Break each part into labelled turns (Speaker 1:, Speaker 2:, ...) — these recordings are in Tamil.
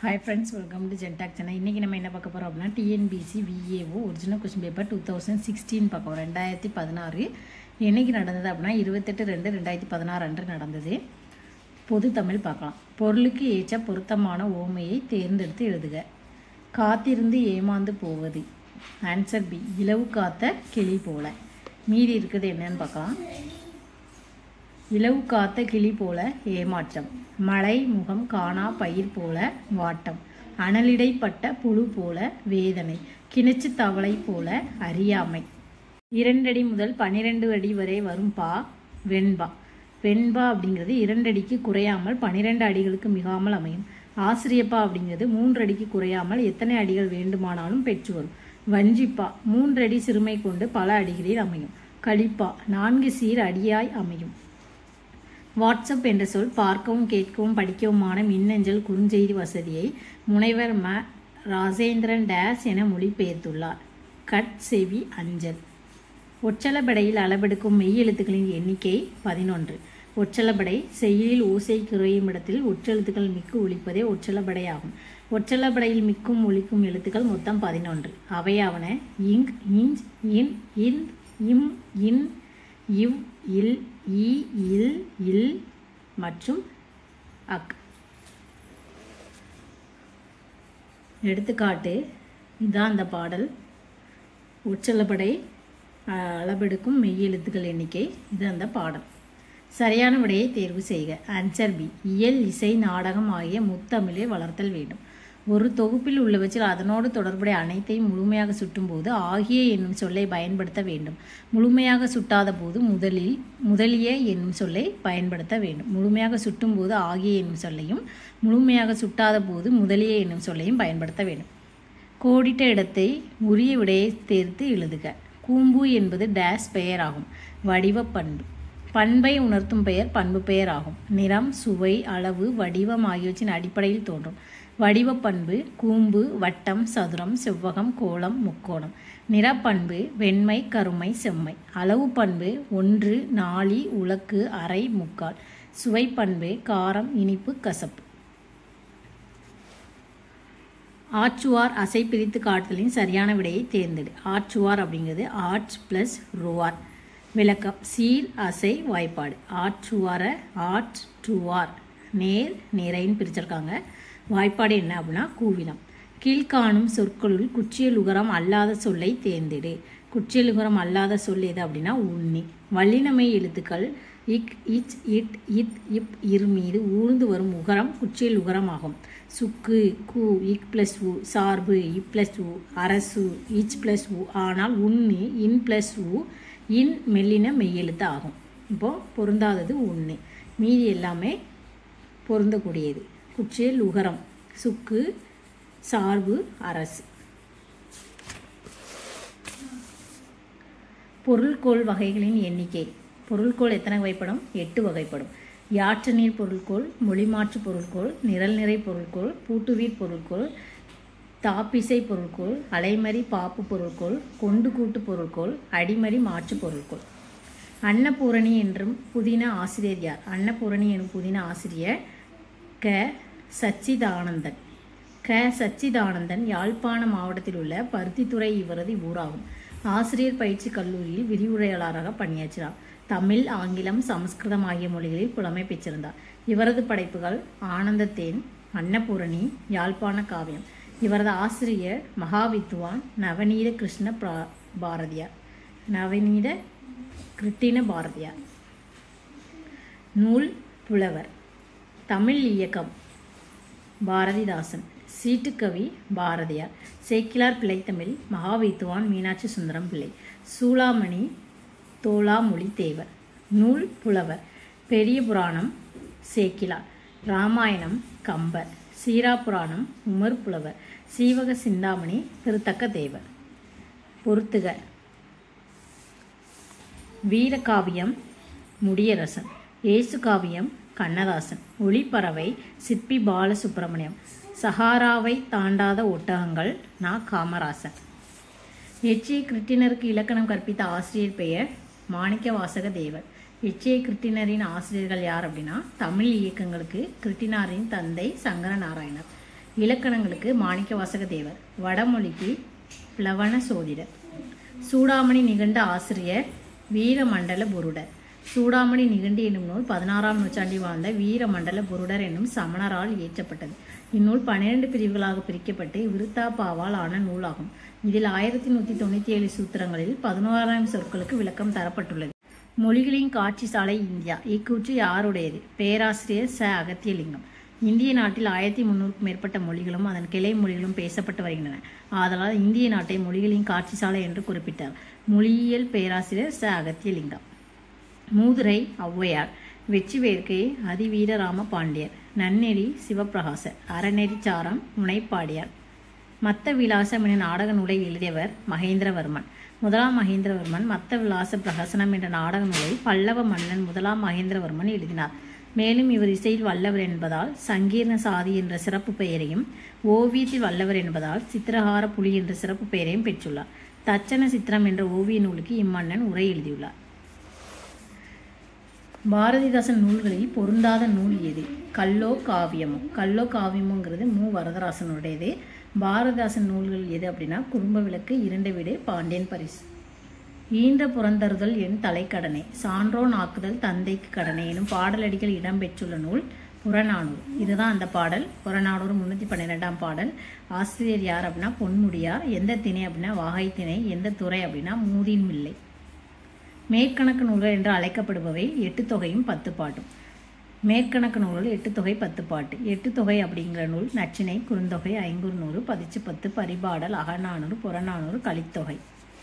Speaker 1: ஹாய் ஃப்ரெண்ட்ஸ் வெல்கம் டு ஜென்டாக் சேனல் இன்றைக்கி நம்ம என்ன பார்க்க போகிறோம் அப்படின்னா TNPSC VAO original question paper two thousand sixteen பார்ப்போம் ரெண்டாயிரத்தி பதினாறு என்னைக்கு நடந்தது அப்படின்னா இருபத்தெட்டு ரெண்டு ரெண்டாயிரத்தி பதினாறு அன்று நடந்தது பொது தமிழ் பார்க்கலாம் பொருளுக்கு ஏற்ற பொருத்தமான ஓமையை தேர்ந்தெடுத்து எழுதுக காத்திருந்து ஏமாந்து போவது ஆன்சர் பி இலவு காத்த கிளி போல மீதி இருக்குது என்னன்னு பார்க்கலாம் இலவு காத்த கிளி போல ஏமாற்றம் மலை முகம் காணா பயிர் போல வாட்டம் அனலிடைப்பட்ட புழு போல வேதனை கிணச்சு தவளை போல அறியாமை இரண்டடி முதல் பனிரெண்டு அடி வரை வரும் பா வெண்பா வெண்பா அப்படிங்கிறது இரண்டு அடிக்கு குறையாமல் பனிரெண்டு அடிகளுக்கு மிகாமல் அமையும் ஆசிரியப்பா அப்படிங்கிறது மூன்று அடிக்கு குறையாமல் எத்தனை அடிகள் வேண்டுமானாலும் பெற்று வரும் வஞ்சிப்பா மூன்றடி சிறுமை கொண்டு பல அடிகளில் அமையும் கழிப்பா நான்கு சீர் அடியாய் அமையும் வாட்ஸ்அப் என்ற சொல் பார்க்கவும் கேட்கவும் படிக்கவுமான மின்னஞ்சல் குறுஞ்செய்தி வசதியை முனைவர் ம ராஜேந்திரன் டேஸ் என மொழிபெயர்த்துள்ளார் கட் செவி அஞ்சல் ஒற்றளபடையில் அளவெடுக்கும் மெய் எழுத்துக்களின் எண்ணிக்கை பதினொன்று ஒற்றளபடை செய்யுளில் ஓசை குறையும் இடத்தில் ஒற்றெழுத்துக்கள் மிக்கு ஒழிப்பதே ஒற்றளபடை ஆகும் ஒற்றளபடையில் மிக்கும் ஒழிக்கும் எழுத்துக்கள் மொத்தம் பதினொன்று அவையாவன இங் இஞ்ச் இன் இன் இம் இன் இவ் இல் இ இல் இல் மற்றும் அக் எடுத்துக்காட்டு இதான் அந்த பாடல் உச்சலப்படை அளவெடுக்கும் மெய்யெழுத்துக்கள் எண்ணிக்கை இது அந்த பாடல் சரியான விடையை தேர்வு செய்க ஆன்சர் பி இயல் இசை நாடகம் ஆகிய முத்தமிழை வளர்த்தல் வேண்டும் ஒரு தொகுப்பில் உள்ளவற்றில் அதனோடு தொடர்புடைய அனைத்தையும் முழுமையாக சுட்டும் போது ஆகிய என்னும் சொல்லை பயன்படுத்த வேண்டும் முழுமையாக சுட்டாத போது முதலில் முதலிய என்னும் சொல்லை பயன்படுத்த வேண்டும் முழுமையாக சுட்டும் போது ஆகிய என்னும் சொல்லையும் முழுமையாக சுட்டாத போது முதலிய என்னும் சொல்லையும் பயன்படுத்த வேண்டும் கோடிட்ட இடத்தை உரிய விடையை தேர்த்து எழுதுக கூம்பு என்பது டேஸ் பெயர் ஆகும் வடிவ பண்பு பண்பை உணர்த்தும் பெயர் பண்பு பெயர் ஆகும் நிறம் சுவை அளவு வடிவம் ஆகியவற்றின் அடிப்படையில் தோன்றும் வடிவ பண்பு கூம்பு வட்டம் சதுரம் செவ்வகம் கோலம் முக்கோணம் நிறப்பண்பு வெண்மை கருமை செம்மை அளவு பண்பு ஒன்று நாளி உலக்கு அரை முக்கால் சுவை பண்பு காரம் இனிப்பு கசப்பு ஆச்சுவார் அசை பிரித்து காட்டுதலின் சரியான விடையை தேர்ந்தெடு ஆச்சுவார் அப்படிங்கிறது ஆர்ச் ப்ளஸ் ருவார் விளக்கம் சீர் அசை வாய்ப்பாடு ஆற்றுவார ஆட் டுவார் நேர் நிறைன்னு பிரிச்சிருக்காங்க வாய்ப்பாடு என்ன அப்படின்னா கூவிலம் கீழ்காணும் சொற்களுள் குச்சியல் உகரம் அல்லாத சொல்லை தேர்ந்தெடு குச்சியல் உகரம் அல்லாத சொல் எது அப்படின்னா உண்ணி வல்லினமை எழுத்துக்கள் இக் இச் இட் இத் இப் இர் மீது ஊர்ந்து வரும் உகரம் குச்சியல் உகரம் ஆகும் சுக்கு கு இக் ப்ளஸ் உ சார்பு இ ப்ளஸ் உ அரசு இச் ப்ளஸ் உ ஆனால் உண்ணி இன் ப்ளஸ் உ இன் மெல்லின மெய்யெழுத்து ஆகும் இப்போது பொருந்தாதது உண்ணு மீதி எல்லாமே பொருந்தக்கூடியது குச்சியல் உகரம் சுக்கு சார்பு அரசு பொருள்கோள் வகைகளின் எண்ணிக்கை பொருள்கோள் எத்தனை வகைப்படும் எட்டு வகைப்படும் யாற்று நீர் பொருள்கோள் மொழிமாற்று பொருள்கோள் நிரல் நிறை பொருள்கோள் பூட்டுவீர் பொருள்கோள் தாப்பிசை பொருட்கோள் அலைமறி பாப்பு பொருட்கோள் கொண்டு கூட்டு பொருட்கோள் அடிமறி மாற்று பொருட்கோள் அன்னபூரணி என்றும் புதின ஆசிரியர் யார் அன்னபூரணி எனும் புதின ஆசிரியர் க சச்சிதானந்தன் க சச்சிதானந்தன் யாழ்ப்பாண மாவட்டத்தில் உள்ள பருத்தித்துறை இவரது ஊராகும் ஆசிரியர் பயிற்சி கல்லூரியில் விரிவுரையாளராக பணியாற்றினார் தமிழ் ஆங்கிலம் சமஸ்கிருதம் ஆகிய மொழிகளில் புலமை பெற்றிருந்தார் இவரது படைப்புகள் ஆனந்தத்தேன் அன்னபூரணி யாழ்ப்பாண காவியம் இவரது ஆசிரியர் மகாவித்வான் நவநீத கிருஷ்ண பாரதியார் நவநீத கிருட்டின பாரதியார் நூல் புலவர் தமிழ் இயக்கம் பாரதிதாசன் சீட்டுக்கவி பாரதியார் சேக்கிலார் பிள்ளைத்தமிழ் மகாவித்வான் மீனாட்சி சுந்தரம் பிள்ளை சூளாமணி தோளாமொழி தேவர் நூல் புலவர் பெரிய புராணம் சேக்கிலார் ராமாயணம் கம்பர் சீராபுராணம் உமர் புலவர் சீவக சிந்தாமணி திருத்தக்க தேவர் பொறுத்துக வீரகாவியம் முடியரசன் ஏசு காவியம் கண்ணதாசன் ஒளிப்பறவை சிற்பி பாலசுப்பிரமணியம் சஹாராவை தாண்டாத ஒட்டகங்கள் நா காமராசன் எச்ஏ கிருட்டினருக்கு இலக்கணம் கற்பித்த ஆசிரியர் பெயர் மாணிக்க வாசக தேவர் எச்ஏ கிருட்டினரின் ஆசிரியர்கள் யார் அப்படின்னா தமிழ் இயக்கங்களுக்கு கிருட்டினாரின் தந்தை சங்கர நாராயணர் இலக்கணங்களுக்கு மாணிக்கவாசக தேவர் வடமொழிக்கு பிளவன சோதிடர் சூடாமணி நிகண்ட ஆசிரியர் வீரமண்டல புருடர் சூடாமணி நிகண்டு என்னும் நூல் பதினாறாம் நூற்றாண்டில் வாழ்ந்த வீரமண்டல புருடர் என்னும் சமணரால் இயற்றப்பட்டது இந்நூல் பன்னிரண்டு பிரிவுகளாக பிரிக்கப்பட்டு விருத்தாப்பாவால் ஆன நூலாகும் இதில் ஆயிரத்தி நூற்றி தொண்ணூற்றி ஏழு சூத்திரங்களில் பதினோராயிரம் சொற்களுக்கு விளக்கம் தரப்பட்டுள்ளது மொழிகளின் காட்சி சாலை இந்தியா இக்கூற்று யாருடையது பேராசிரியர் ச அகத்தியலிங்கம் இந்திய நாட்டில் ஆயிரத்தி முன்னூறுக்கும் மேற்பட்ட மொழிகளும் அதன் கிளை மொழிகளும் பேசப்பட்டு வருகின்றன ஆதலால் இந்திய நாட்டை மொழிகளின் காட்சி சாலை என்று குறிப்பிட்டார் மொழியியல் பேராசிரியர் ச அகத்தியலிங்கம் மூதுரை ஔவையார் வெற்றி வேர்க்கை அதிவீரராம பாண்டியர் நன்னெறி சிவப்பிரகாசர் அறநெறி சாரம் முனைப்பாடியார் மத்த விலாசம் என நாடக நூலை எழுதியவர் மகேந்திரவர்மன் முதலாம் மகேந்திரவர்மன் மத்த விலாச பிரகசனம் என்ற நாடக நூலை பல்லவ மன்னன் முதலாம் மகேந்திரவர்மன் எழுதினார் மேலும் இவர் இசையில் வல்லவர் என்பதால் சங்கீர்ண சாதி என்ற சிறப்பு பெயரையும் ஓவியத்தில் வல்லவர் என்பதால் சித்திரகார புலி என்ற சிறப்பு பெயரையும் பெற்றுள்ளார் தச்சன சித்திரம் என்ற ஓவிய நூலுக்கு இம்மன்னன் உரை எழுதியுள்ளார் பாரதிதாசன் நூல்களில் பொருந்தாத நூல் எது கல்லோ காவியமோ கல்லோ காவியமோங்கிறது மு வரதராசனுடையது பாரதிதாசன் நூல்கள் எது அப்படின்னா குடும்ப விளக்கு இரண்டு வீடு பாண்டியன் பரிசு ஈன்ற புறந்தருதல் என் தலைக்கடனை சான்றோன் ஆக்குதல் தந்தைக்கு கடனை எனும் பாடலடிகள் இடம்பெற்றுள்ள நூல் புறநானூறு இதுதான் அந்த பாடல் புறநானூறு முன்னூற்றி பன்னிரெண்டாம் பாடல் ஆசிரியர் யார் அப்படின்னா பொன்முடியார் எந்த திணை அப்படின்னா வாகை திணை எந்த துறை அப்படின்னா மூதின் மில்லை மேற்கணக்கு நூல்கள் என்று அழைக்கப்படுபவை எட்டு தொகையும் பத்து பாட்டும் மேற்கணக்கு நூல்கள் எட்டு தொகை பத்து பாட்டு எட்டு தொகை அப்படிங்கிற நூல் நச்சினை குறுந்தொகை ஐங்குறுநூறு பதிச்சு பத்து பரிபாடல் அகநானூறு புறநானூறு கலித்தொகை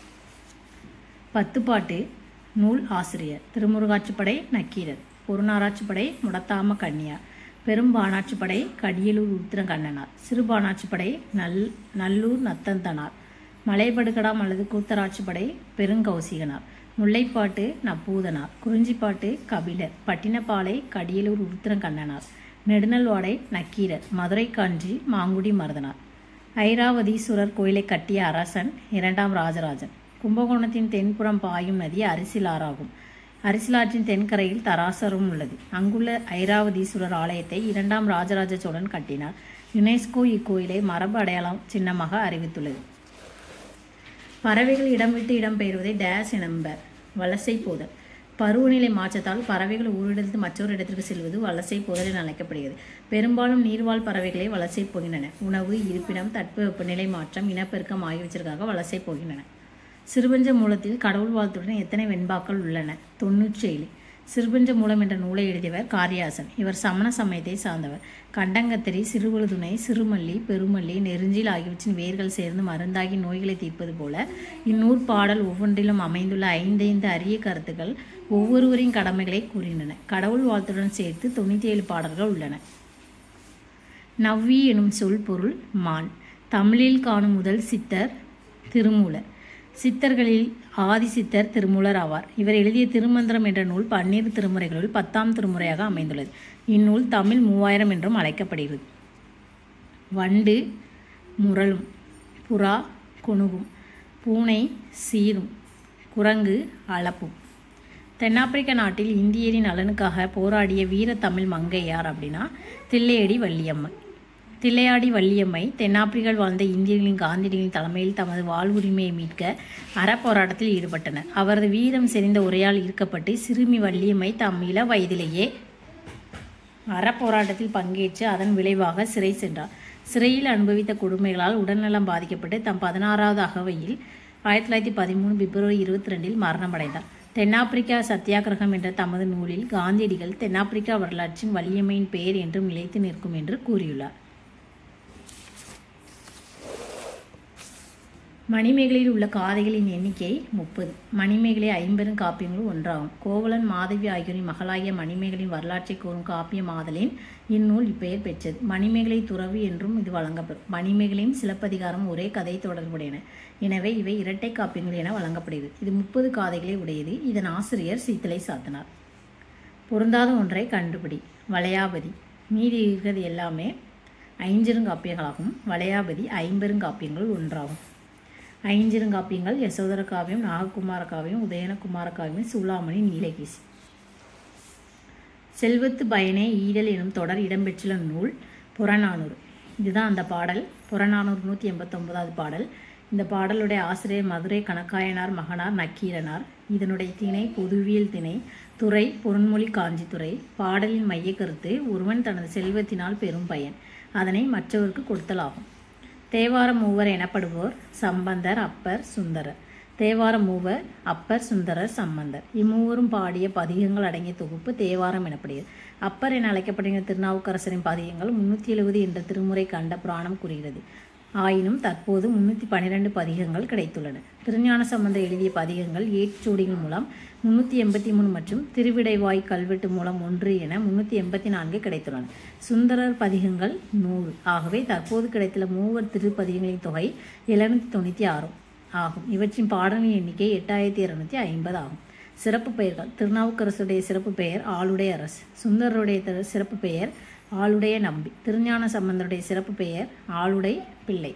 Speaker 1: பத்து பாட்டு நூல் ஆசிரியர் திருமுருகாட்சிப்படை நக்கீரர் பொருநாராட்சிப்படை முடத்தாம கன்னியார் பெரும்பானாட்சிப்படை கடியலூர் உத்திர கண்ணனார் சிறுபானாட்சிப்படை நல் நல்லூர் நத்தந்தனார் மலைபடுகடாம் அல்லது கூத்தராட்சிப்படை பெருங்கௌசிகனார் முல்லைப்பாட்டு நப்பூதனார் குறிஞ்சிப்பாட்டு கபிலர் பட்டினப்பாலை கடியலூர் உருத்திரங்கண்ணனார் நெடுநல்வாடை நக்கீரர் மதுரை காஞ்சி மாங்குடி மருதனார் ஐராவதீஸ்வரர் கோயிலை கட்டிய அரசன் இரண்டாம் ராஜராஜன் கும்பகோணத்தின் தென்புறம் பாயும் நதி அரிசிலாறாகும் அரிசிலாற்றின் தென்கரையில் தராசரும் உள்ளது அங்குள்ள ஐராவதீஸ்வரர் ஆலயத்தை இரண்டாம் ராஜராஜ சோழன் கட்டினார் யுனெஸ்கோ இக்கோயிலை மரபு அடையாளம் சின்னமாக அறிவித்துள்ளது பறவைகள் இடம் விட்டு இடம் பெயர்வதை டேஸ் என்பர் வலசை போதல் பருவநிலை மாற்றத்தால் பறவைகள் ஓரிடத்து மற்றொரு இடத்திற்கு செல்வது வலசை போதல் என அழைக்கப்படுகிறது பெரும்பாலும் நீர்வாழ் பறவைகளே வலசை போகின்றன உணவு இருப்பிடம் தட்பவெப்பநிலை மாற்றம் இனப்பெருக்கம் ஆகியவற்றிற்காக வலசை போகின்றன சிறுபஞ்ச மூலத்தில் கடவுள் வாழ்த்துடன் எத்தனை வெண்பாக்கள் உள்ளன தொன்னூற்றி ஏழு சிறுபஞ்ச மூலம் என்ற நூலை எழுதியவர் காரியாசன் இவர் சமண சமயத்தை சார்ந்தவர் கண்டங்கத்திரி சிறுவழுதுணை சிறுமல்லி பெருமல்லி நெருஞ்சில் ஆகியவற்றின் வேர்கள் சேர்ந்து மருந்தாகி நோய்களை தீர்ப்பது போல இந்நூற் பாடல் ஒவ்வொன்றிலும் அமைந்துள்ள ஐந்தைந்து அரிய கருத்துக்கள் ஒவ்வொருவரின் கடமைகளை கூறுகின்றன கடவுள் வாழ்த்துடன் சேர்த்து தொண்ணூற்றி ஏழு பாடல்கள் உள்ளன நவ்வி எனும் சொல் பொருள் மான் தமிழில் காணும் முதல் சித்தர் திருமூலர் சித்தர்களில் ஆதிசித்தர் திருமூலர் ஆவார் இவர் எழுதிய திருமந்திரம் என்ற நூல் பன்னிரு திருமுறைகளுள் பத்தாம் திருமுறையாக அமைந்துள்ளது இந்நூல் தமிழ் மூவாயிரம் என்றும் அழைக்கப்படுகிறது வண்டு முரளும் புறா குணுகும் பூனை சீரும் குரங்கு அளப்பும் தென்னாப்பிரிக்க நாட்டில் இந்தியரின் நலனுக்காக போராடிய வீர தமிழ் மங்கை யார் அப்படின்னா தில்லையடி வள்ளியம்மன் தில்லையாடி வள்ளியம்மை தென்னாப்பிரிக்காவில் வாழ்ந்த இந்தியர்களின் காந்தியடிகளின் தலைமையில் தமது வாழ்வுரிமையை மீட்க அறப்போராட்டத்தில் ஈடுபட்டனர் அவரது வீரம் செறிந்த உரையால் ஈர்க்கப்பட்டு சிறுமி வள்ளியம்மை தம் இள வயதிலேயே அறப்போராட்டத்தில் பங்கேற்று அதன் விளைவாக சிறை சென்றார் சிறையில் அனுபவித்த கொடுமைகளால் உடல்நலம் பாதிக்கப்பட்டு தம் பதினாறாவது அகவையில் ஆயிரத்தி தொள்ளாயிரத்தி பதிமூணு பிப்ரவரி இருபத்தி ரெண்டில் மரணமடைந்தார் தென்னாப்பிரிக்கா சத்தியாகிரகம் என்ற தமது நூலில் காந்தியடிகள் தென்னாப்பிரிக்கா வரலாற்றின் வலியம்மையின் பெயர் என்றும் நிலைத்து நிற்கும் என்று கூறியுள்ளார் மணிமேகலையில் உள்ள காதைகளின் எண்ணிக்கை முப்பது மணிமேகலை ஐம்பெரும் காப்பியங்களும் ஒன்றாகும் கோவலன் மாதவி ஆகியோரின் மகளாகிய மணிமேகலின் வரலாற்றை கூறும் காப்பிய மாதலின் இந்நூல் இப்பெயர் பெற்றது மணிமேகலை துறவு என்றும் இது வழங்கப்படும் மணிமேகலையும் சிலப்பதிகாரம் ஒரே கதை தொடர்புடையன எனவே இவை இரட்டை காப்பியங்கள் என வழங்கப்படுகிறது இது முப்பது காதைகளை உடையது இதன் ஆசிரியர் சீத்தலை சாத்தனார் பொருந்தாத ஒன்றை கண்டுபிடி வளையாபதி மீதி இருக்கிறது எல்லாமே ஐஞ்சிருங்காப்பியங்களாகும் வளையாபதி ஐம்பெருங்காப்பியங்கள் ஒன்றாகும் ஐஞ்சிருங்காப்பியங்கள் யசோதர காவியம் நாககுமார காவியம் உதயனகுமார காவியம் சூளாமணி நீலகேசி செல்வத்து பயனே ஈடல் எனும் தொடர் இடம்பெற்றுள்ள நூல் புறநானூறு இதுதான் அந்த பாடல் புறநானூறு நூற்றி எண்பத்தொன்பதாவது பாடல் இந்த பாடலுடைய ஆசிரியர் மதுரை கணக்காயனார் மகனார் நக்கீரனார் இதனுடைய திணை பொதுவியல் திணை துறை பொருண்மொழி காஞ்சித்துறை பாடலின் மைய கருத்து ஒருவன் தனது செல்வத்தினால் பெரும் பயன் அதனை மற்றவருக்கு கொடுத்தலாகும் தேவார மூவர் எனப்படுவோர் சம்பந்தர் அப்பர் சுந்தரர் தேவார மூவர் அப்பர் சுந்தரர் சம்பந்தர் இம்மூவரும் பாடிய பதிகங்கள் அடங்கிய தொகுப்பு தேவாரம் எனப்படுகிறது அப்பர் என அழைக்கப்படுகிற திருநாவுக்கரசரின் பதிகங்கள் முன்னூற்றி எழுபது என்ற திருமுறை கண்ட புராணம் கூறுகிறது ஆயினும் தற்போது முன்னூற்றி பன்னிரெண்டு பதிகங்கள் கிடைத்துள்ளன திருஞான சம்பந்தர் எழுதிய பதிகங்கள் ஏற்றோடிகள் மூலம் முன்னூற்றி எண்பத்தி மூணு மற்றும் திருவிடைவாய் கல்வெட்டு மூலம் ஒன்று என முன்னூற்றி எண்பத்தி நான்கு கிடைத்துள்ளன சுந்தரர் பதிகங்கள் நூறு ஆகவே தற்போது கிடைத்துள்ள மூவர் திருப்பதிகங்களின் தொகை எழுநூற்றி தொண்ணூற்றி ஆறு ஆகும் இவற்றின் பாடல்களின் எண்ணிக்கை எட்டாயிரத்தி இருநூத்தி ஐம்பது ஆகும் சிறப்பு பெயர்கள் திருநாவுக்கரசுடைய சிறப்பு பெயர் ஆளுடைய அரசு சுந்தரருடைய திரு- சிறப்பு பெயர் ஆளுடைய நம்பி திருஞான சம்பந்தருடைய சிறப்பு பெயர் ஆளுடை பிள்ளை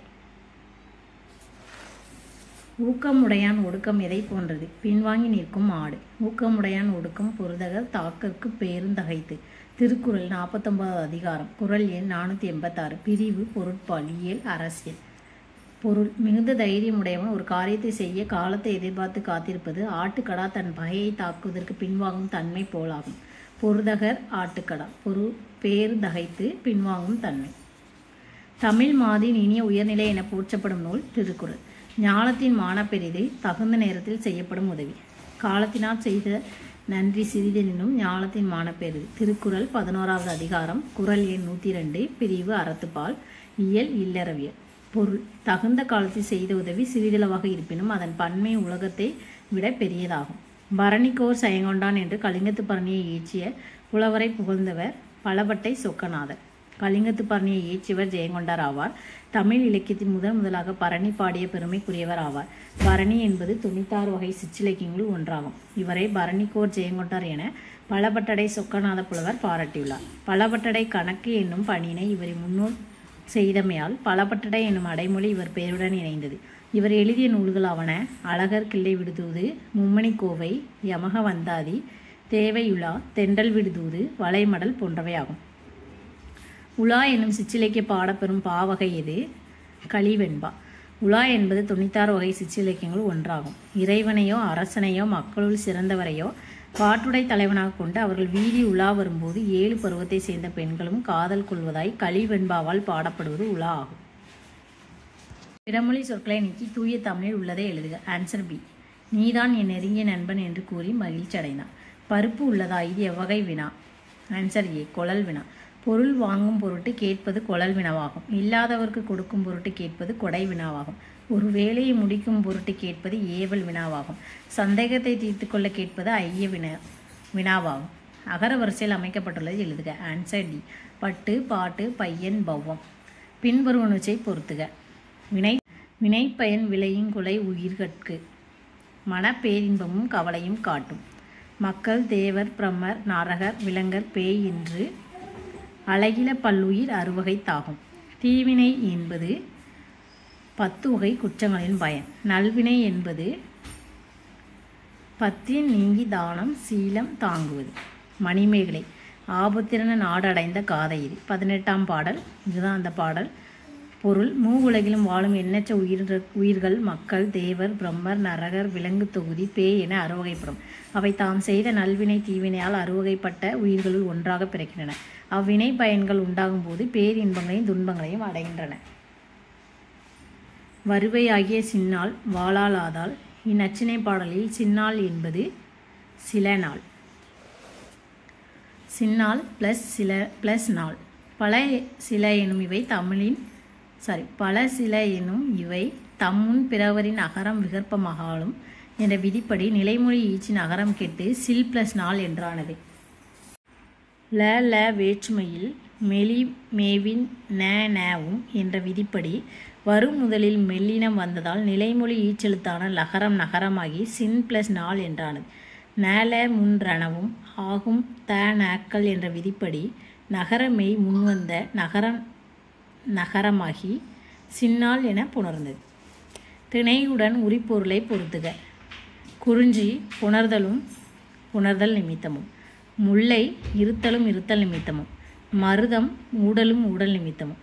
Speaker 1: ஊக்கமுடையான் ஒடுக்கம் எதை போன்றது பின்வாங்கி நிற்கும் ஆடு ஊக்கமுடையான் ஒடுக்கம் பொருதகர் தாக்கற்கு பேருந்தகைத்து திருக்குறள் நாற்பத்தொன்பதாவது அதிகாரம் குறள் எண் நானூற்றி எண்பத்தாறு பிரிவு பொருட்பால் இயல் அரசியல் பொருள் மிகுந்த தைரியமுடையவன் ஒரு காரியத்தை செய்ய காலத்தை எதிர்பார்த்து காத்திருப்பது ஆட்டுக்கடா தன் பகையை தாக்குவதற்கு பின்வாங்கும் தன்மை போலாகும் பொருதகர் ஆட்டுக்கடா பொரு பேர் தகைத்து பின்வாங்கும் தன்மை தமிழ் மாதின் இனிய உயர்நிலை என போற்றப்படும் நூல் திருக்குறள் ஞானத்தின் மானப்பெரிது தகுந்த நேரத்தில் செய்யப்படும் உதவி காலத்தினால் செய்த நன்றி சிறிதெனினும் ஞானத்தின் மானப்பெரிது திருக்குறள் பதினோராவது அதிகாரம் குறள் எண் நூற்றி ரெண்டு பிரிவு அறத்துப்பால் இயல் இல்லறவியல் பொருள் தகுந்த காலத்தில் செய்த உதவி சிறிதளவாக இருப்பினும் அதன் பன்மை உலகத்தை விட பெரியதாகும் பரணிக்கோர் செயங்கொண்டான் என்று கலிங்கத்து பரணியை இயற்றிய புலவரை புகழ்ந்தவர் பலபட்டை சொக்கநாதர் கலிங்கத்து பரணியை இயற்றியவர் ஜெயங்கொண்டார் ஆவார் தமிழ் இலக்கியத்தின் முதன் முதலாக பரணி பாடிய பெருமைக்குரியவர் ஆவார் பரணி என்பது தொண்ணூத்தாறு வகை சிற்றிலக்கியங்களுள் ஒன்றாகும் இவரை பரணிக்கோர் ஜெயங்கொண்டார் என பலபட்டடை சொக்கநாத புலவர் பாராட்டியுள்ளார் பலபட்டடை கணக்கு என்னும் பணியினை இவரின் முன்னோர் செய்தமையால் பலபட்டடை என்னும் அடைமொழி இவர் பெயருடன் இணைந்தது இவர் எழுதிய நூல்களாவன அழகர் கிள்ளை விடுதூது மும்மணி கோவை யமக வந்தாதி தேவையுலா தெண்டல் விடுதூது வளைமடல் போன்றவையாகும் உலா என்னும் சிற்றிலக்கிய பாடப்பெறும் பாவகை எது களிவெண்பா உலா என்பது தொண்ணூத்தாறு வகை சிற்றிலக்கியங்கள் ஒன்றாகும் இறைவனையோ அரசனையோ மக்களுள் சிறந்தவரையோ காட்டுடை தலைவனாக கொண்டு அவர்கள் வீதி உலா வரும்போது ஏழு பருவத்தை சேர்ந்த பெண்களும் காதல் கொள்வதாய் களிவெண்பாவால் பாடப்படுவது உலா ஆகும் பிறமொழி சொற்களை நீக்கி தூய தமிழில் உள்ளதை எழுதுக ஆன்சர் பி நீதான் என் நெருங்கிய நண்பன் என்று கூறி மகிழ்ச்சி அடைந்தான் பருப்பு உள்ளதா இது எவ்வகை வினா ஆன்சர் ஏ கொழல் வினா பொருள் வாங்கும் பொருட்டு கேட்பது கொழல் வினாவாகும் இல்லாதவருக்கு கொடுக்கும் பொருட்டு கேட்பது கொடை வினாவாகும் ஒரு வேலையை முடிக்கும் பொருட்டு கேட்பது ஏவல் வினாவாகும் சந்தேகத்தை தீர்த்து கொள்ள கேட்பது ஐய வினா வினாவாகும் அகர வரிசையில் அமைக்கப்பட்டுள்ளது எழுதுக ஆன்சர் டி பட்டு பாட்டு பையன் பௌவம் பின்வருவனவற்றை பொறுத்துக வினை வினைப்பயன் விளையும் கொலை உயிர்கட்கு மனப்பேரின்பமும் கவலையும் காட்டும் மக்கள் தேவர் பிரம்மர் நாரகர் விலங்கர் பேய் என்று அழகில பல்லுயிர் அறுவகை தாகும் தீவினை என்பது பத்து வகை குற்றங்களின் பயன் நல்வினை என்பது பத்தின் நீங்கி தானம் சீலம் தாங்குவது மணிமேகலை ஆபத்திரன நாடடைந்த காதை இது பதினெட்டாம் பாடல் இதுதான் அந்த பாடல் பொருள் மூவுலகிலும் வாழும் எண்ணற்ற உயிர் உயிர்கள் மக்கள் தேவர் பிரம்மர் நரகர் விலங்கு தொகுதி பேய் என அறுவகைப்படும் அவை தாம் செய்த நல்வினை தீவினையால் அறுவகைப்பட்ட உயிர்களுள் ஒன்றாக பிறக்கின்றன அவ்வினை பயன்கள் உண்டாகும் போது பேரின்பங்களையும் துன்பங்களையும் அடைகின்றன வருவையாகிய சின்னாள் வாழாலாதால் இந்நச்சினை பாடலில் சின்னாள் என்பது சில நாள் சின்னாள் ப்ளஸ் சில ப்ளஸ் நாள் பல சில எனும் இவை தமிழின் சாரி பல சில எனும் இவை தம்முன் பிறவரின் அகரம் விகற்பமாகாலும் என்ற விதிப்படி நிலைமொழி ஈச்சின் அகரம் கெட்டு சில் ப்ளஸ் நாள் என்றானது ல ல வேற்றுமையில் மெலி மேவின் ந நவும் என்ற விதிப்படி வரும் முதலில் மெல்லினம் வந்ததால் நிலைமொழி ஈச்செழுத்தான லகரம் நகரமாகி சின் பிளஸ் நாள் என்றானது நல முன் ரணவும் ஆகும் த நாக்கள் என்ற விதிப்படி நகரமெய் முன்வந்த நகரம் நகரமாகி சின்னால் என புணர்ந்தது திணையுடன் உரிப்பொருளை பொருத்துக குறிஞ்சி புணர்தலும் புணர்தல் நிமித்தமும் முல்லை இருத்தலும் இருத்தல் நிமித்தமும் மருதம் ஊடலும் ஊடல் நிமித்தமும்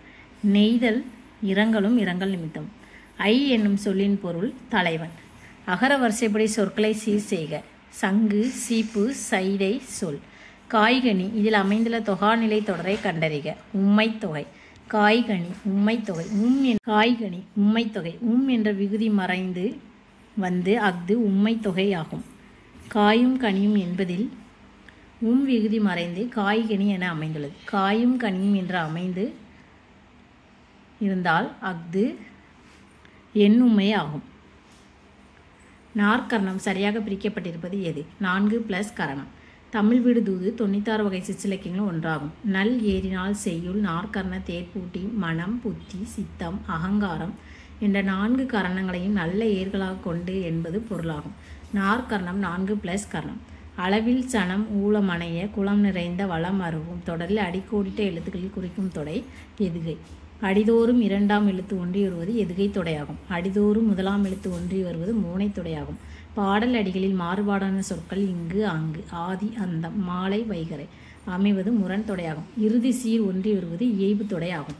Speaker 1: நெய்தல் இரங்கலும் இரங்கல் நிமித்தம் ஐ என்னும் சொல்லின் பொருள் தலைவன் அகர வரிசைப்படி சொற்களை சீர் செய்க சங்கு சீப்பு சைடை சொல் காய்கனி இதில் அமைந்துள்ள தொகாநிலை தொடரை கண்டறிக உம்மை தொகை காய்கனி உம்மை தொகை உம் என் காய்கனி உம்மை தொகை உம் என்ற விகுதி மறைந்து வந்து அஃது உம்மை தொகை ஆகும் காயும் கனியும் என்பதில் உம் விகுதி மறைந்து காய்கனி என அமைந்துள்ளது காயும் கனியும் என்று அமைந்து இருந்தால் அஃது எண்ணுமை ஆகும் நாற்கரணம் சரியாக பிரிக்கப்பட்டிருப்பது எது நான்கு பிளஸ் கரணம் தமிழ் வீடு தூது தொண்ணூத்தாறு வகை சிற்றிலக்கியங்களும் ஒன்றாகும் நல் ஏறினால் செய்யுள் நாற்கரண தேர்ப்பூட்டி மனம் புத்தி சித்தம் அகங்காரம் என்ற நான்கு கரணங்களையும் நல்ல ஏர்களாக கொண்டு என்பது பொருளாகும் நாற்கரணம் நான்கு பிளஸ் கரணம் அளவில் சனம் ஊழமணைய குளம் நிறைந்த வளம் அருவும் தொடரில் அடிக்கோடிட்ட எழுத்துக்களில் குறிக்கும் தொடை எதுகை அடிதோறும் இரண்டாம் எழுத்து ஒன்றி வருவது எதுகை தொடையாகும் அடிதோறும் முதலாம் எழுத்து ஒன்றி வருவது மூனை தொடையாகும் பாடல் அடிகளில் மாறுபாடான சொற்கள் இங்கு அங்கு ஆதி அந்தம் மாலை வைகரை அமைவது முரண் தொடையாகும் இறுதி சீர் ஒன்றி வருவது இயைபு தொடையாகும்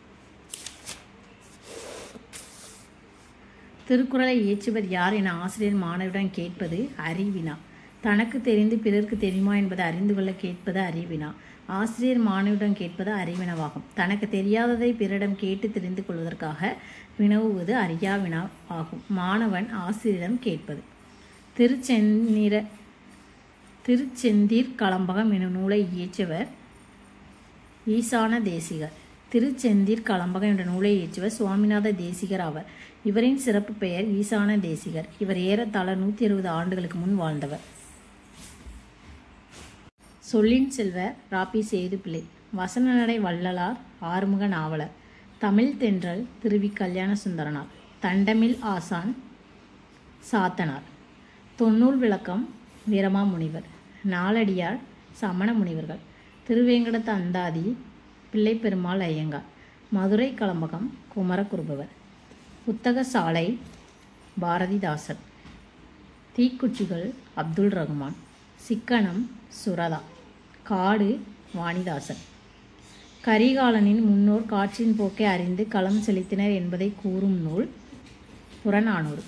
Speaker 1: திருக்குறளை இயற்றுவர் யார் என ஆசிரியர் மாணவரிடம் கேட்பது அறிவினா தனக்கு தெரிந்து பிறருக்கு தெரியுமா என்பதை அறிந்து கொள்ள கேட்பது அறிவினா ஆசிரியர் மாணவரிடம் கேட்பது அறிவினவாகும் தனக்கு தெரியாததை பிறரிடம் கேட்டு தெரிந்து கொள்வதற்காக வினவுவது அறியா வினா ஆகும் மாணவன் ஆசிரியரிடம் கேட்பது திருச்செந்நிற திருச்செந்தீர் களம்பகம் எனும் நூலை இயற்றியவர் ஈசான தேசிகர் திருச்செந்தீர் களம்பகம் என்ற நூலை இயற்றியவர் சுவாமிநாத தேசிகர் ஆவர் இவரின் சிறப்பு பெயர் ஈசான தேசிகர் இவர் ஏறத்தாழ நூற்றி இருபது ஆண்டுகளுக்கு முன் வாழ்ந்தவர் சொல்லின் செல்வர் ராபி சேதுப்பிள்ளை வசனநடை வள்ளலார் ஆறுமுக நாவலர் தமிழ் தென்றல் திருவி கல்யாண சுந்தரனார் தண்டமில் ஆசான் சாத்தனார் தொன்னூல் விளக்கம் வீரமா முனிவர் நாலடியார் சமண முனிவர்கள் திருவேங்கடத்து அந்தாதி பிள்ளைப்பெருமாள் ஐயங்கார் மதுரை கலம்பகம் குமரகுருபவர் புத்தக சாலை பாரதிதாசன் தீக்குச்சிகள் அப்துல் ரகுமான் சிக்கனம் சுரதா காடு வாணிதாசன் கரிகாலனின் முன்னோர் காற்றின் போக்கை அறிந்து களம் செலுத்தினர் என்பதை கூறும் நூல் புறநானூறு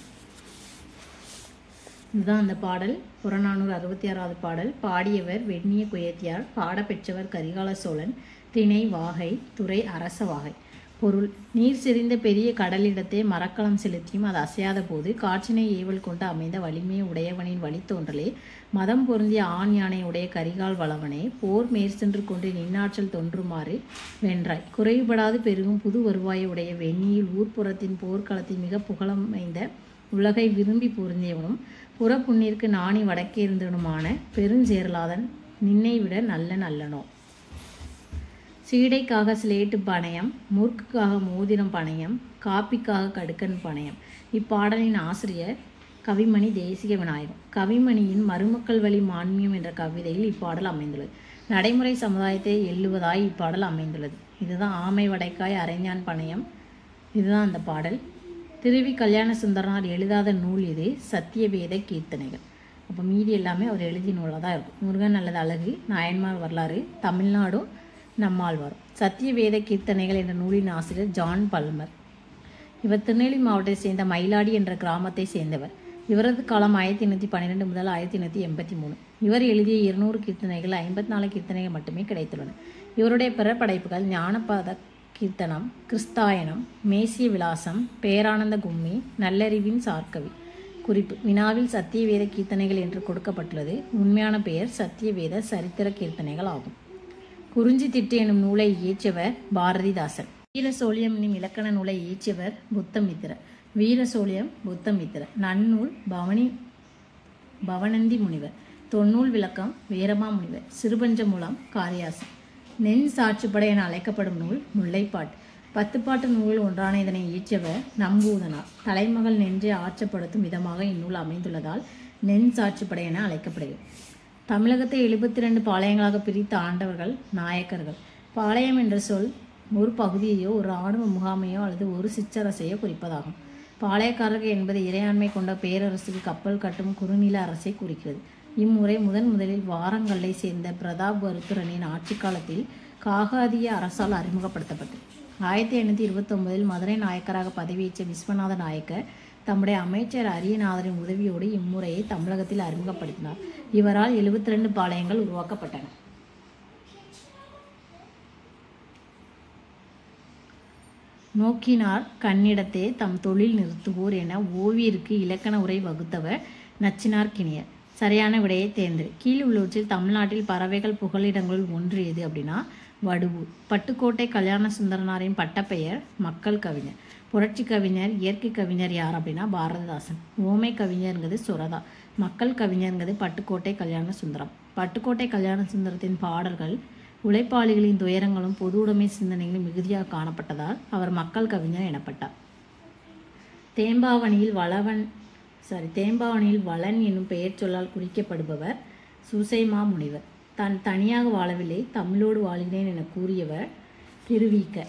Speaker 1: இதுதான் அந்த பாடல் புறநானூறு அறுபத்தி ஆறாவது பாடல் பாடியவர் வெண்ணிய குயத்தியார் பாடப்பெற்றவர் கரிகால சோழன் திணை வாகை துறை அரச வாகை பொருள் நீர் செறிந்த பெரிய கடலிடத்தை மரக்கலம் செலுத்தியும் அது அசையாத போது காற்றினை ஏவல் கொண்டு அமைந்த வலிமையை உடையவனின் வழித்தோன்றலே மதம் பொருந்திய ஆண் யானை உடைய கரிகால் வளவனே போர் மேற்சென்று கொண்டு நின்னாற்றல் தோன்றுமாறு வென்றாய் குறைபடாது பெருகும் புது வருவாயை உடைய வெண்ணியில் ஊர்ப்புறத்தின் போர்க்களத்தில் மிக புகழமைந்த உலகை விரும்பி பொருந்தியவனும் புறப்புண்ணிற்கு நாணி வடக்கே இருந்தவனுமான பெருஞ்சேரலாதன் நின்னை விட நல்ல நல்லனோ சீடைக்காக சிலேட்டு பணயம் முறுக்குக்காக மோதிரம் பணயம் காப்பிக்காக கடுக்கன் பணயம் இப்பாடலின் ஆசிரியர் கவிமணி தேசிக விநாயகம் கவிமணியின் மருமக்கள் வழி மான்மியம் என்ற கவிதையில் இப்பாடல் அமைந்துள்ளது நடைமுறை சமுதாயத்தை எள்ளுவதாய் இப்பாடல் அமைந்துள்ளது இதுதான் ஆமை வடைக்காய் அரைஞான் பணயம் இதுதான் அந்த பாடல் திருவி கல்யாண சுந்தரனார் எழுதாத நூல் இது சத்தியவேத கீர்த்தனைகள் அப்போ மீதி எல்லாமே அவர் எழுதிய நூலாக தான் இருக்கும் முருகன் அல்லது அழகு நாயன்மார் வரலாறு தமிழ்நாடும் நம்மாழ்வார் சத்தியவேத கீர்த்தனைகள் என்ற நூலின் ஆசிரியர் ஜான் பல்மர் இவர் திருநெல்வேலி மாவட்டத்தை சேர்ந்த மயிலாடி என்ற கிராமத்தை சேர்ந்தவர் இவரது காலம் ஆயிரத்தி எண்ணூற்றி பன்னிரெண்டு முதல் ஆயிரத்தி எண்ணூற்றி எண்பத்தி மூணு இவர் எழுதிய இருநூறு கீர்த்தனைகள் ஐம்பத்தி நாலு கீர்த்தனைகள் மட்டுமே கிடைத்துள்ளன இவருடைய பிற படைப்புகள் ஞானபாத கீர்த்தனம் கிறிஸ்தாயனம் மேசிய விலாசம் பேரானந்த கும்மி நல்லறிவின் சார்கவி குறிப்பு வினாவில் சத்தியவேத கீர்த்தனைகள் என்று கொடுக்கப்பட்டுள்ளது உண்மையான பெயர் சத்தியவேத சரித்திர கீர்த்தனைகள் ஆகும் குறிஞ்சி திட்டு எனும் நூலை இயற்றியவர் பாரதிதாசன் வீரசோழியம் என்னும் இலக்கண நூலை இயற்றியவர் புத்தமித்திரர் வீரசோழியம் புத்தமித்திரர் நன்னூல் பவனி பவனந்தி முனிவர் தொன்னூல் விளக்கம் வீரமா முனிவர் சிறுபஞ்ச மூலம் காரியாசன் நென் சாட்சிப்படை என அழைக்கப்படும் நூல் முல்லைப்பாட்டு பத்துப்பாட்டு நூல் ஒன்றான இதனை இயற்றியவர் நம்பூதனார் தலைமகள் நெஞ்சை ஆற்றப்படுத்தும் விதமாக இந்நூல் அமைந்துள்ளதால் நென் சாட்சிப்படை என அழைக்கப்படுகிறது தமிழகத்தை எழுபத்தி ரெண்டு பாளையங்களாக பிரித்த ஆண்டவர்கள் நாயக்கர்கள் பாளையம் என்ற சொல் ஒரு பகுதியையோ ஒரு இராணுவ முகாமையோ அல்லது ஒரு சிற்றரசையோ குறிப்பதாகும் பாளையக்காரர்கள் என்பது இறையாண்மை கொண்ட பேரரசுக்கு கப்பல் கட்டும் குறுநில அரசை குறிக்கிறது இம்முறை முதன் முதலில் வாரங்கல்லை சேர்ந்த பிரதாப் வருத்துரனின் ஆட்சி காலத்தில் காகாதிய அரசால் அறிமுகப்படுத்தப்பட்டது ஆயிரத்தி எண்ணூற்றி இருபத்தொன்பதில் மதுரை நாயக்கராக பதவியேற்ற விஸ்வநாத நாயக்கர் தம்முடைய அமைச்சர் அரியநாதரின் உதவியோடு இம்முறையை தமிழகத்தில் அறிமுகப்படுத்தினார் இவரால் 72 ரெண்டு பாளையங்கள் உருவாக்கப்பட்டன நோக்கினார் கண்ணிடத்தே தம் தொழில் நிறுத்துவோர் என ஓவியருக்கு இலக்கண உரை வகுத்தவர் நச்சினார் கிணியர் சரியான விடையை தேர்ந்தெடு கீழ் உள்ளவற்றில் தமிழ்நாட்டில் பறவைகள் புகலிடங்களுள் ஒன்று எது அப்படின்னா வடுவூர் பட்டுக்கோட்டை கல்யாண சுந்தரனாரின் பட்டப்பெயர் மக்கள் கவிஞர் புரட்சி கவிஞர் இயற்கை கவிஞர் யார் அப்படின்னா பாரதிதாசன் ஓமை கவிஞருங்கிறது சுரதா மக்கள் கவிஞருங்கிறது பட்டுக்கோட்டை கல்யாண சுந்தரம் பட்டுக்கோட்டை கல்யாண சுந்தரத்தின் பாடல்கள் உழைப்பாளிகளின் துயரங்களும் பொது உடைமை சிந்தனைகளும் மிகுதியாக காணப்பட்டதால் அவர் மக்கள் கவிஞர் எனப்பட்டார் தேம்பாவணியில் வளவன் சாரி தேம்பாவணியில் வளன் என்னும் பெயர் சொல்லால் குறிக்கப்படுபவர் சுசைமா முனிவர் தான் தனியாக வாழவில்லை தமிழோடு வாழ்கிறேன் என கூறியவர் திருவிக்க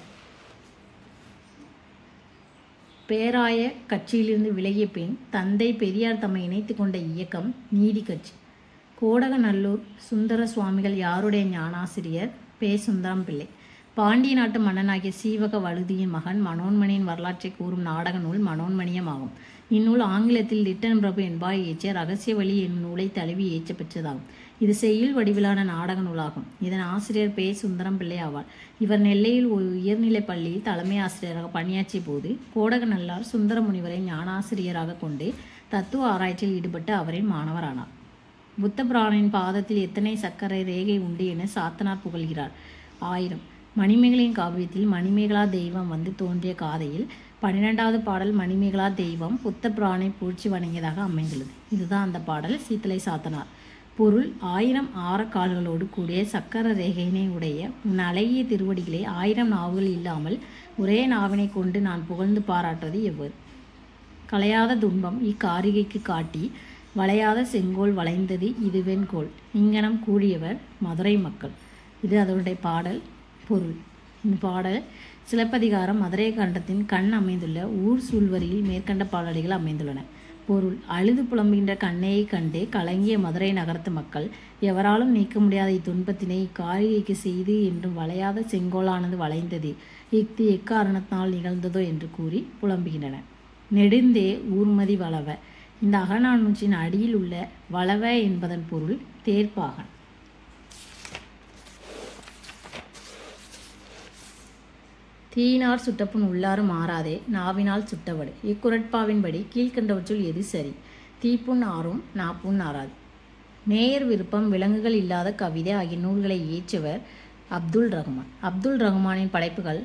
Speaker 1: பேராய கட்சியிலிருந்து விலகிய பின் தந்தை பெரியார் தம்மை இணைத்து கொண்ட இயக்கம் நீதி கட்சி கோடகநல்லூர் சுந்தர சுவாமிகள் யாருடைய ஞானாசிரியர் பே சுந்தரம் பிள்ளை பாண்டிய நாட்டு மன்னனாகிய சீவக வழுதியின் மகன் மனோன்மணியின் வரலாற்றை கூறும் நாடக நூல் மனோன்மணியம் ஆகும் இந்நூல் ஆங்கிலத்தில் லிட்டன் பிரபு என்பார் இயற்றிய ரகசிய வழி என்னும் நூலை தழுவி இயற்ற பெற்றதாகும் இது செய்யுள் வடிவிலான நாடக நூலாகும் இதன் ஆசிரியர் பே சுந்தரம் பிள்ளை ஆவார் இவர் நெல்லையில் ஒரு உயர்நிலைப் பள்ளியில் தலைமை ஆசிரியராக பணியாற்றிய போது கோடகநல்லார் சுந்தர முனிவரை ஞானாசிரியராக கொண்டு தத்துவ ஆராய்ச்சியில் ஈடுபட்டு அவரின் மாணவரானார் புத்த பிரானின் பாதத்தில் எத்தனை சர்க்கரை ரேகை உண்டு என சாத்தனார் புகழ்கிறார் ஆயிரம் மணிமேகலையின் காவியத்தில் மணிமேகலா தெய்வம் வந்து தோன்றிய காதையில் பன்னிரெண்டாவது பாடல் மணிமேகலா தெய்வம் புத்த பிரானை பூழ்ச்சி வணங்கியதாக அமைந்துள்ளது இதுதான் அந்த பாடல் சீத்தலை சாத்தனார் பொருள் ஆயிரம் ஆரக்கால்களோடு கூடிய சக்கர ரேகையினை உடைய உன் அழகிய திருவடிகளே ஆயிரம் நாவுகள் இல்லாமல் ஒரே நாவினை கொண்டு நான் புகழ்ந்து பாராட்டுவது எவ்வாறு களையாத துன்பம் இக்காரிகைக்கு காட்டி வளையாத செங்கோல் வளைந்தது இதுவென்கோல் இங்கனம் கூடியவர் மதுரை மக்கள் இது அதனுடைய பாடல் பொருள் இந்த பாடல் சிலப்பதிகாரம் மதுரை கண்டத்தின் கண் அமைந்துள்ள ஊர் சூழ்வரியில் மேற்கண்ட பாடல்கள் அமைந்துள்ளன பொருள் அழுது புலம்புகின்ற கண்ணையை கண்டு கலங்கிய மதுரை நகரத்து மக்கள் எவராலும் நீக்க முடியாத இத்துன்பத்தினை இக்காரிகைக்கு செய்து என்றும் வளையாத செங்கோலானது வளைந்தது இஃது எக்காரணத்தினால் நிகழ்ந்ததோ என்று கூறி புலம்புகின்றன நெடுந்தே ஊர்மதி வளவ இந்த அகநானூற்றின் அடியில் உள்ள வளவ என்பதன் பொருள் தேர்ப்பாகன் தீயினார் சுட்டப்புண் உள்ளாறு மாறாதே நாவினால் சுட்டவடு இக்குரட்பாவின்படி கீழ்கண்டவற்றுள் எது சரி தீப்புண் ஆறும் நாப்புண் ஆறாது நேயர் விருப்பம் விலங்குகள் இல்லாத கவிதை ஆகிய நூல்களை இயற்றியவர் அப்துல் ரஹ்மான் அப்துல் ரஹ்மானின் படைப்புகள்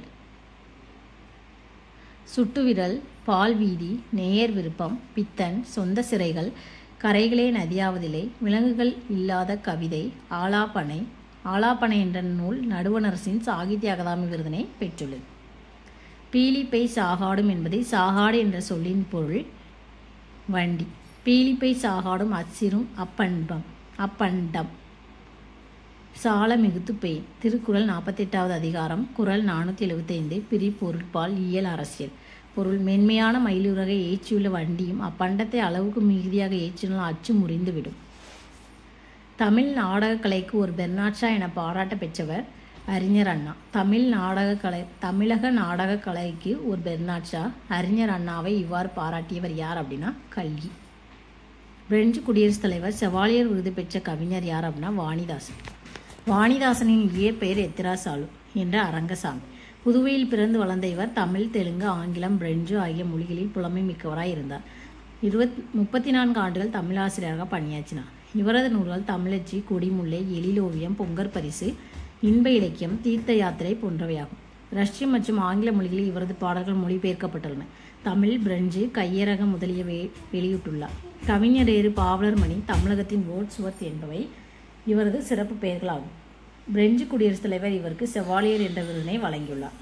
Speaker 1: சுட்டுவிரல் பால் வீதி நேயர் விருப்பம் பித்தன் சொந்த சிறைகள் கரைகளே நதியாவதில்லை விலங்குகள் இல்லாத கவிதை ஆலாப்பனை ஆலாப்பனை என்ற நூல் நடுவணரசின் சாகித்ய அகாதமி விருதினை பெற்றுள்ளது பீலிப்பை சாகாடும் என்பதை சாகாடு என்ற சொல்லின் பொருள் வண்டி பீலிப்பை சாகாடும் அச்சிரும் அப்பண்பம் அப்பண்டம் சால மிகுத்து பெய் திருக்குறள் நாற்பத்தெட்டாவது அதிகாரம் குறள் நானூற்றி எழுபத்தைந்து பிரி பொருட்பால் இயல் அரசியல் பொருள் மென்மையான மயிலுறகை ஏற்றியுள்ள வண்டியும் அப்பண்டத்தை அளவுக்கு மிகுதியாக ஏற்றினால் அச்சு முறிந்துவிடும் தமிழ் நாடகக் கலைக்கு ஒரு பெர்னாட்சா என பாராட்ட பெற்றவர் அறிஞர் அண்ணா தமிழ் நாடகக் கலை தமிழக நாடகக் கலைக்கு ஒரு பெர்னாட்சா அறிஞர் அண்ணாவை இவ்வாறு பாராட்டியவர் யார் அப்படின்னா கல்கி பிரெஞ்சு குடியரசுத் தலைவர் செவாலியர் விருது பெற்ற கவிஞர் யார் அப்படின்னா வாணிதாசன் வாணிதாசனின் இயற்பெயர் எத்திராசாலு என்ற அரங்கசாமி புதுவையில் பிறந்து வளர்ந்த இவர் தமிழ் தெலுங்கு ஆங்கிலம் பிரெஞ்சு ஆகிய மொழிகளில் புலமை மிக்கவராய் இருந்தார் இருபத் முப்பத்தி நான்கு ஆண்டுகள் தமிழாசிரியராக பணியாற்றினார் இவரது நூல்கள் தமிழச்சி கொடிமுல்லை எழிலோவியம் பொங்கற் பரிசு இன்ப இலக்கியம் தீர்த்த யாத்திரை போன்றவையாகும் ரஷ்ய மற்றும் ஆங்கில மொழிகளில் இவரது பாடல்கள் மொழிபெயர்க்கப்பட்டுள்ளன தமிழ் பிரெஞ்சு கையரகம் முதலிய வெ வெளியிட்டுள்ளார் கவிஞரேறு பாவலர் மணி தமிழகத்தின் ஓட்ஸ்வர்த் என்பவை இவரது சிறப்பு பெயர்களாகும் பிரெஞ்சு குடியரசுத் தலைவர் இவருக்கு செவாலியர் என்ற விருதினை வழங்கியுள்ளார்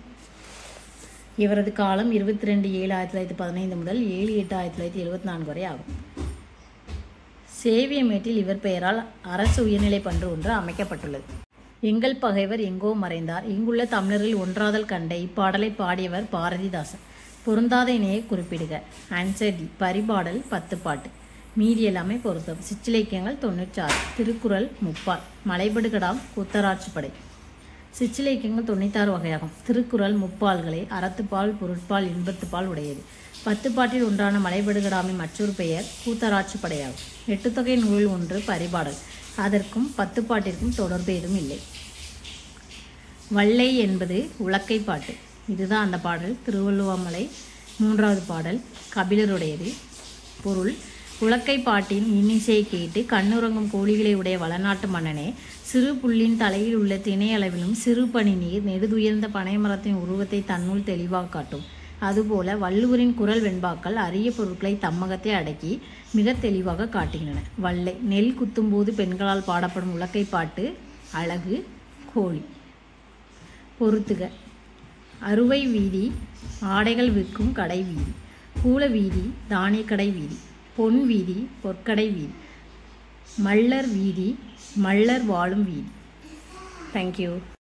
Speaker 1: இவரது காலம் இருபத்தி ரெண்டு ஏழு ஆயிரத்தி தொள்ளாயிரத்தி பதினைந்து முதல் ஏழு எட்டு ஆயிரத்தி தொள்ளாயிரத்தி எழுபத்தி நான்கு வரை ஆகும் சேவியமேட்டில் இவர் பெயரால் அரசு உயர்நிலைப் பன்று ஒன்று அமைக்கப்பட்டுள்ளது எங்கள் பகைவர் எங்கோ மறைந்தார் இங்குள்ள தமிழரில் ஒன்றாதல் கண்ட இப்பாடலை பாடியவர் பாரதிதாசன் பொருந்தாத இணையை குறிப்பிடுக ஆன்சர் டி பரிபாடல் பத்து பாட்டு மீதி எல்லாமே பொருத்தம் சிற்றிலக்கியங்கள் தொண்ணூற்றாறு திருக்குறள் முப்பால் மலைபடுகடாம் கூத்தராட்சிப்படை சிற்றிலக்கியங்கள் தொண்ணூத்தாறு வகையாகும் திருக்குறள் முப்பால்களை அறத்துப்பால் பொருட்பால் இன்பத்துப்பால் உடையது பத்து பாட்டில் ஒன்றான மலைபடுகடாமை மற்றொரு பெயர் கூத்தராட்சி படையாகும் எட்டுத்தொகை நூலில் ஒன்று பரிபாடல் அதற்கும் பத்து பாட்டிற்கும் தொடர்பு ஏதும் இல்லை வள்ளை என்பது உலக்கை பாட்டு இதுதான் அந்த பாடல் திருவள்ளுவமலை மூன்றாவது பாடல் கபிலருடையது பொருள் உலக்கை பாட்டின் இன்னிசையை கேட்டு கண்ணுறங்கும் கோழிகளை உடைய வளநாட்டு மன்னனே சிறு புல்லின் தலையில் உள்ள திணை அளவிலும் சிறு பனி நீர் நெடுதுயர்ந்த பனைமரத்தின் உருவத்தை தன்னுள் தெளிவாக காட்டும் அதுபோல வள்ளுவரின் குரல் வெண்பாக்கள் அரிய பொருட்களை தம்மகத்தை அடக்கி மிக தெளிவாக காட்டுகின்றன வள்ளை நெல் குத்தும்போது பெண்களால் பாடப்படும் உலக்கை பாட்டு அழகு கோழி பொறுத்துக அறுவை வீதி ஆடைகள் விற்கும் கடை வீதி பூல வீதி தானியக்கடை வீதி பொன் வீதி பொற்கடை வீதி மல்லர் வீதி மல்லர் வாழும் வீதி தேங்க்யூ